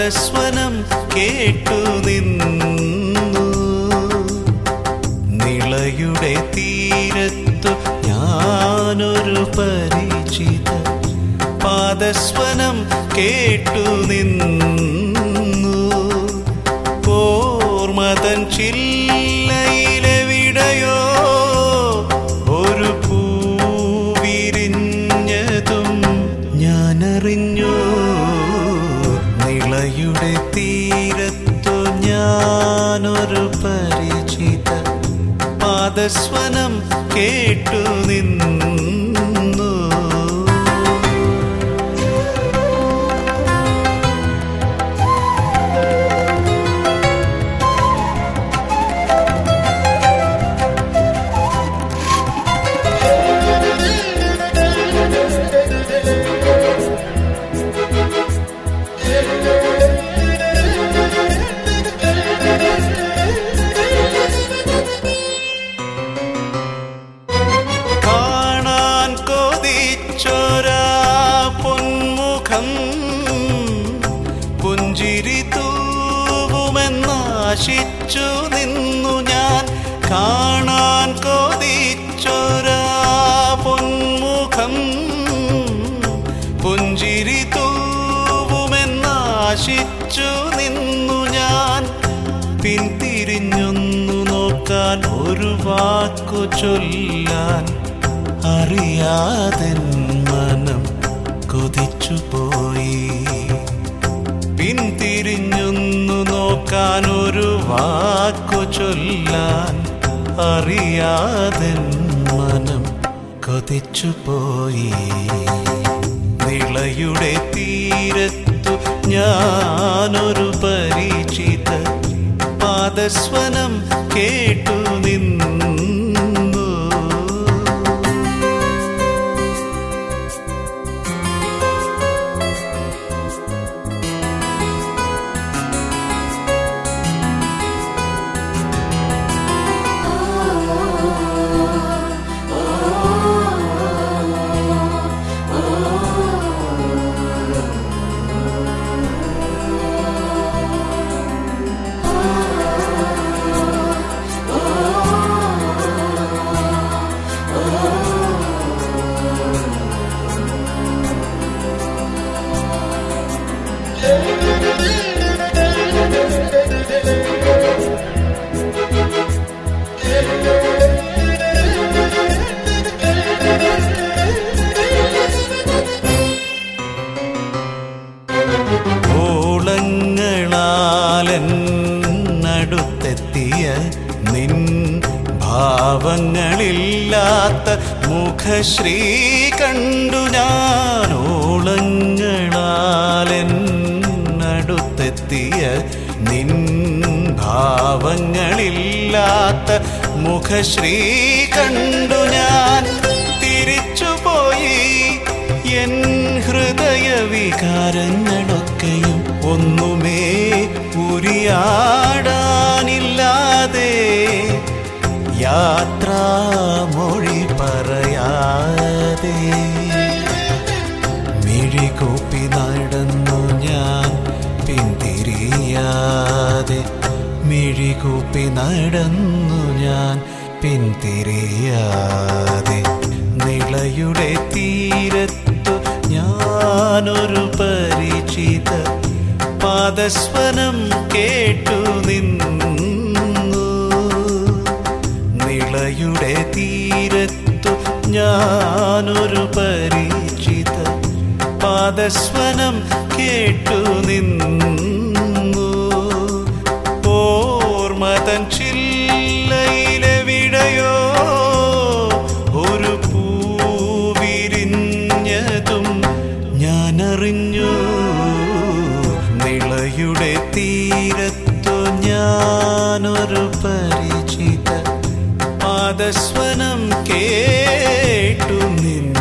പാദസ്വനം കേട്ടു നിന്നു നിളയുടെ തീരത്തു ഞാനൊരു പരിചിത പാദസ്വനം കേട്ടു നിന്നു ഓർമ്മതൻ ചില്ലയിലെവിടെയോ ഒരു പൂവിരിഞ്ഞതും ഞാനറിഞ്ഞു നിളയുടെ തീരത്തു ഞാനൊരു പരിചിത പാദസ്വനം കേട്ടു നിന്നു കാണാൻ കൊതിച്ചൊരാ പൊന്മുഖം പുഞ്ചിരി തൂവുമെന്നാശിച്ചു നിന്നു ഞാൻ കാണാൻ കൊതിച്ചൊരാ പൊന്മുഖം പുഞ്ചിരി തൂവുമെന്നാശിച്ചു നിന്നു ഞാൻ പിന്തിരിഞ്ഞൊന്നു നോക്കാൻ ഒരു വാക്കു ചൊല്ലാൻ അറിയാതെ മനം കൊതിച്ചു പോയി പിന്തിരിഞ്ഞൊന്നു നോക്കാൻ ഒരു വാക്കു ചൊല്ലാൻ അറിയാതെ മനം കൊതിച്ചു പോയി നിളയുടെ തീരത്തു ഞാനൊരു പരിചിത പാദസ്വനം കേട്ടു നിന്നു ഓളങ്ങളാലെന്നടുത്തെത്തിയ നിൻ ഭാവങ്ങളില്ലാത്ത മുഖശ്രീ കണ്ടു ഞാൻ ഓളങ്ങളാലെന്നടുത്തെത്തിയ നിൻ ഭാവങ്ങളില്ലാത്ത മുഖശ്രീ കണ്ടു ഞാൻ തിരിച്ചുപോയി എൻ ഹൃദയ വികാരങ്ങളൊക്കെയും ഒന്നുമേ ഉരിയാടാനില്ലാതെ യാത്രാമൊഴി പറയാതെ മിഴികൂപ്പി നടന്നു ഞാൻ പിന്തിരിയാതെ മിഴികൂപ്പി നടന്നു ഞാൻ പിന്തിരിയാതെ നിളയുടെ തീരത്തു ഞാനൊരു പരിചിത പാദസ്വനം കേട്ടു നിന്നു നിളയുടെ തീരത്തു ഞാനൊരു പരിചിത പാദസ്വനം കേട്ടു നിന്നു ഓർമ്മതൻ ചില്ലയിലെവിടെയോ ഒരു പൂവിരിഞ്ഞതും ഞാനറിഞ്ഞു നിളയുടെ തീരത്തു ഞാനൊരു പരിചിത പാദസ്വനം കേട്ടു നിന്നു